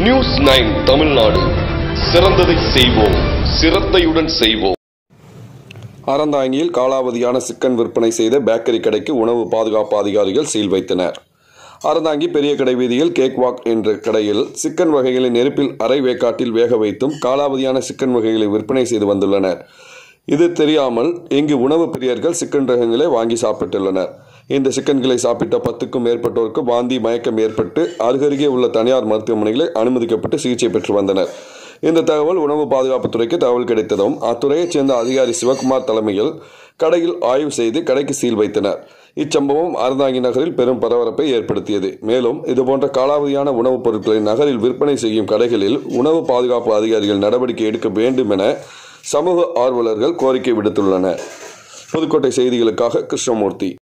news nine Tamil Nadu சிறந்ததை செய்வோம் சிரத்தையுடன் செய்வோம் அறந்தாங்கியில் காலாவதியான சிக்கன் விற்பனை செய்த பேக்கரி கடைக்கு உணவு பாதுகாப்பு அதிகாரிகள் சீல் வைத்தனர் அறந்தாங்கி பெரிய கடை வீதியில் கேக் வாக் என்ற கடையில் சிக்கன் வகைகளை நெருப்பில் அரை வேக்காட்டில் வேக வைத்தும் காலாவதியான சிக்கன் வகைகளை விற்பனை செய்து வந்துள்ளனர் இது தெரியாமல் இங்கு உணவு பிரியர்கள் சிக்கன் ரகங்களை வாங்கி சாப்பிட்டுள்ளனர் இந்த சிக்கன்களை சாப்பிட்ட பத்துக்கும் மேற்பட்டோருக்கு வாந்தி மயக்கம் ஏற்பட்டு அருகருகே உள்ள தனியார் மருத்துவமனைகளில் அனுமதிக்கப்பட்டு சிகிச்சை பெற்று வந்தனர் இந்த தகவல் உணவு பாதுகாப்புத்துறைக்கு தகவல் கிடைத்ததும் அத்துறையைச் சேர்ந்த அதிகாரி சிவகுமார் தலைமையில் கடையில் ஆய்வு செய்து கடைக்கு சீல் வைத்தனர் இச்சம்பவம் அறந்தாங்கி நகரில் பெரும் பரபரப்பை ஏற்படுத்தியது மேலும் இதுபோன்ற காலாவதியான உணவுப் பொருட்களை நகரில் விற்பனை செய்யும் கடைகளில் உணவு பாதுகாப்பு அதிகாரிகள் நடவடிக்கை எடுக்க வேண்டும் என சமூக ஆர்வலர்கள் கோரிக்கை விடுத்துள்ளனர் புதுக்கோட்டை செய்திகளுக்காக கிருஷ்ணமூர்த்தி